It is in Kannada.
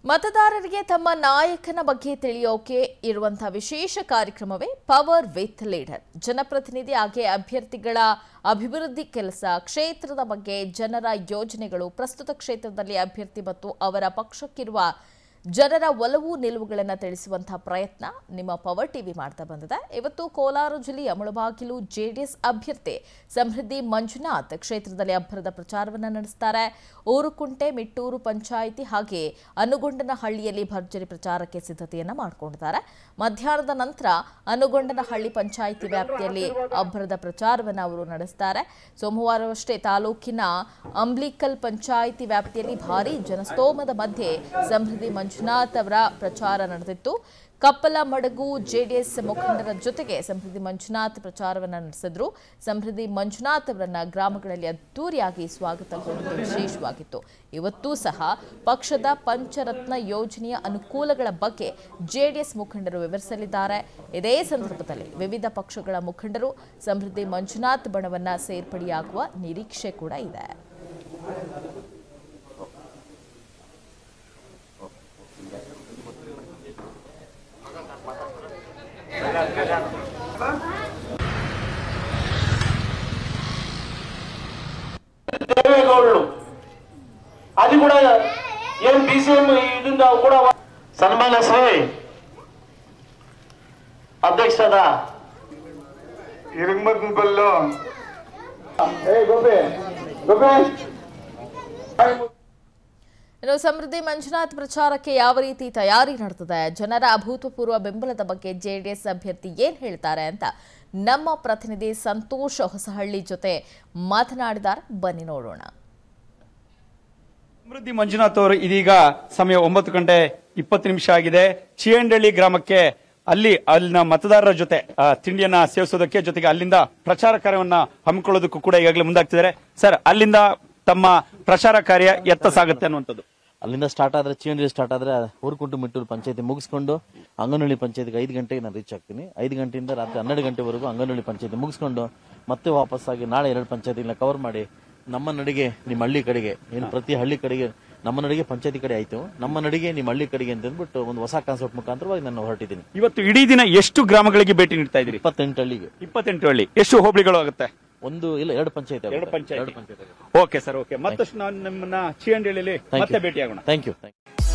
ಮತದಾರರಿಗೆ ತಮ್ಮ ನಾಯಕನ ಬಗ್ಗೆ ತಿಳಿಯೋಕೆ ಇರುವಂತಹ ವಿಶೇಷ ಕಾರ್ಯಕ್ರಮವೇ ಪವರ್ ವಿತ್ ಲೀಡರ್ ಜನಪ್ರತಿನಿಧಿ ಹಾಗೆ ಅಭ್ಯರ್ಥಿಗಳ ಅಭಿವೃದ್ಧಿ ಕೆಲಸ ಕ್ಷೇತ್ರದ ಬಗ್ಗೆ ಜನರ ಯೋಜನೆಗಳು ಪ್ರಸ್ತುತ ಕ್ಷೇತ್ರದಲ್ಲಿ ಅಭ್ಯರ್ಥಿ ಮತ್ತು ಅವರ ಪಕ್ಷಕ್ಕಿರುವ ಜನರ ಒಲವು ನಿಲುವುಗಳನ್ನು ತಿಳಿಸುವಂತಹ ಪ್ರಯತ್ನ ನಿಮ್ಮ ಪವರ್ ಟಿವಿ ಮಾಡ್ತಾ ಬಂದಿದೆ ಇವತ್ತು ಕೋಲಾರ ಜಿಲ್ಲೆಯ ಮುಳಬಾಗಿಲು ಜೆಡಿಎಸ್ ಅಭ್ಯರ್ಥಿ ಸಮೃದ್ಧಿ ಮಂಜುನಾಥ್ ಕ್ಷೇತ್ರದಲ್ಲಿ ಅಬ್ಬರದ ಪ್ರಚಾರವನ್ನು ನಡೆಸ್ತಾರೆ ಊರುಕುಂಟೆ ಮಿಟ್ಟೂರು ಪಂಚಾಯಿತಿ ಹಾಗೆ ಅನುಗೊಂಡನಹಳ್ಳಿಯಲ್ಲಿ ಭರ್ಜರಿ ಪ್ರಚಾರಕ್ಕೆ ಸಿದ್ಧತೆಯನ್ನ ಮಾಡಿಕೊಂಡಿದ್ದಾರೆ ಮಧ್ಯಾಹ್ನದ ನಂತರ ಅನುಗೊಂಡನಹಳ್ಳಿ ಪಂಚಾಯಿತಿ ವ್ಯಾಪ್ತಿಯಲ್ಲಿ ಅಬ್ಬರದ ಪ್ರಚಾರವನ್ನು ಅವರು ನಡೆಸ್ತಾರೆ ಸೋಮವಾರವಷ್ಟೇ ತಾಲೂಕಿನ ಅಂಬ್ಲಿಕಲ್ ಪಂಚಾಯಿತಿ ವ್ಯಾಪ್ತಿಯಲ್ಲಿ ಭಾರೀ ಜನಸ್ತೋಮದ ಮಧ್ಯೆ ಸಮೃದ್ಧಿ ಮಂಜುನಾಥ್ ಅವರ ಪ್ರಚಾರ ನಡೆದಿತ್ತು ಕಪ್ಪಲ ಮಡಗು ಜೆಡಿಎಸ್ ಮುಖಂಡರ ಜೊತೆಗೆ ಸಮೃದ್ಧಿ ಮಂಜುನಾಥ್ ಪ್ರಚಾರವನ್ನು ನಡೆಸಿದ್ರು ಸಮೃದ್ಧಿ ಮಂಜುನಾಥ್ ಅವರನ್ನ ಗ್ರಾಮಗಳಲ್ಲಿ ಅದ್ದೂರಿಯಾಗಿ ಸ್ವಾಗತ ಕೋರಿದ್ದು ವಿಶೇಷವಾಗಿತ್ತು ಇವತ್ತೂ ಸಹ ಪಕ್ಷದ ಪಂಚರತ್ನ ಯೋಜನೆಯ ಅನುಕೂಲಗಳ ಬಗ್ಗೆ ಜೆಡಿಎಸ್ ಮುಖಂಡರು ವಿವರಿಸಲಿದ್ದಾರೆ ಇದೇ ಸಂದರ್ಭದಲ್ಲಿ ವಿವಿಧ ಪಕ್ಷಗಳ ಮುಖಂಡರು ಸಮೃದ್ಧಿ ಮಂಜುನಾಥ್ ಬಣವನ್ನ ಸೇರ್ಪಡೆಯಾಗುವ ನಿರೀಕ್ಷೆ ಕೂಡ ಇದೆ ದೇವೇಗೌಡರು అది కూడా ఏం బీసీఎం ಇದರಿಂದ ಕೂಡ ಸನ್ಮಾನ ಶ್ರೀ ಅಧ್ಯಕ್ಷರಾದ ಇರುಮದ್ ಬಲ್ಲು ಏ ಗೋಪಿ ಗೋಪಿ ಇನ್ನು ಸಮೃದ್ಧಿ ಮಂಜುನಾಥ್ ಪ್ರಚಾರಕ್ಕೆ ಯಾವ ರೀತಿ ತಯಾರಿ ನಡೆದಿದೆ ಜನರ ಅಭೂತಪೂರ್ವ ಬೆಂಬಲದ ಬಗ್ಗೆ ಜೆಡಿಎಸ್ ಅಭ್ಯರ್ಥಿ ಏನ್ ಹೇಳ್ತಾರೆ ಅಂತ ನಮ್ಮ ಪ್ರತಿನಿಧಿ ಸಂತೋಷ್ ಹೊಸಹಳ್ಳಿ ಜೊತೆ ಮಾತನಾಡಿದ್ದಾರೆ ಬನ್ನಿ ನೋಡೋಣ ಸಮೃದ್ಧಿ ಮಂಜುನಾಥ್ ಅವರು ಇದೀಗ ಸಮಯ ಒಂಬತ್ತು ಗಂಟೆ ಇಪ್ಪತ್ತು ನಿಮಿಷ ಆಗಿದೆ ಚಿಯಂಡಳ್ಳಿ ಗ್ರಾಮಕ್ಕೆ ಅಲ್ಲಿ ಅಲ್ಲಿನ ಮತದಾರರ ಜೊತೆ ಆ, ತಿಂಡಿಯನ್ನ ಸೇವಿಸೋದಕ್ಕೆ ಜೊತೆಗೆ ಅಲ್ಲಿಂದ ಪ್ರಚಾರ ಕಾರ್ಯವನ್ನ ಹಮ್ಮಿಕೊಳ್ಳೋದಕ್ಕೂ ಕೂಡ ಈಗಾಗಲೇ ಮುಂದಾಗ್ತಿದ್ದಾರೆ ಸರ್ ಅಲ್ಲಿಂದ ತಮ್ಮ ಪ್ರಚಾರ ಕಾರ್ಯ ಎತ್ತ ಸಾಗುತ್ತೆ ಅನ್ನುವಂಥದ್ದು ಅಲ್ಲಿಂದ ಸ್ಟಾರ್ಟ್ ಆದ್ರೆ ಚಿಯಂಡಿ ಸ್ಟಾರ್ಟ್ ಆದ್ರೆ ಊರುಕುಂಟು ಮಿಟ್ಟೂರು ಪಂಚಾಯತಿ ಮುಗಿಸ್ಕೊಂಡು ಅಂಗನಹಳ್ಳಿ ಪಂಚಾಯತಿಗೆ ಐದು ಗಂಟೆಗೆ ನಾನು ರೀಚ್ ಆಗ್ತೀನಿ ಐದು ಗಂಟೆಯಿಂದ ರಾತ್ರಿ ಹನ್ನೆರಡು ಗಂಟೆವರೆಗೂ ಅಂಗನಹಳ್ಳಿ ಪಂಚಾಯತಿ ಮುಗಿಸ್ಕೊಂಡು ಮತ್ತೆ ವಾಪಸ್ಸಾಗಿ ನಾಳೆ ಎರಡು ಪಂಚಾಯತಿಗಳನ್ನ ಕವರ್ ಮಾಡಿ ನಮ್ಮ ನಡಿಗೆ ನಿಮ್ಮ ಹಳ್ಳಿ ಕಡೆಗೆ ಏನು ಪ್ರತಿ ಹಳ್ಳಿ ಕಡೆಗೆ ನಮ್ಮ ನಡಿಗೆ ಪಂಚಾಯತಿ ಕಡೆ ಆಯ್ತು ನಮ್ಮ ನಡಿಗೆ ನಿಮ್ಮ ಹಳ್ಳಿ ಕಡೆಗೆ ಅಂತ ಅಂದ್ಬಿಟ್ಟು ಒಂದು ಹೊಸ ಕಾನ್ಸೆಪ್ಟ್ ಮುಖಾಂತರವಾಗಿ ನಾನು ಹೊರಟಿದ್ದೀನಿ ಇವತ್ತು ಇಡೀ ದಿನ ಎಷ್ಟು ಗ್ರಾಮಗಳಿಗೆ ಭೇಟಿ ನೀಡ್ತಾ ಇದ್ದೀರಿ ಇಪ್ಪತ್ತೆಂಟು ಹಳ್ಳಿಗೆ ಇಪ್ಪತ್ತೆಂಟು ಹಳ್ಳಿ ಎಷ್ಟು ಹೋಬಳಿಗಳು ಆಗುತ್ತೆ ಒಂದು ಇಲ್ಲ ಎರಡು ಪಂಚಾಯತಿ ಎರಡು ಪಂಚಾಯತಿ ಎರಡು ಪಂಚಾಯತಿ ಓಕೆ ಸರ್ ಓಕೆ ಮತ್ತಷ್ಟು ನಾನು ನಿಮ್ಮನ್ನ ಚಿಯಂಡಳ್ಳಿಯಲ್ಲಿ ಮತ್ತೆ ಭೇಟಿ ಆಗೋಣ ಥ್ಯಾಂಕ್ ಯು ಥ್ಯಾಂಕ್ ಯು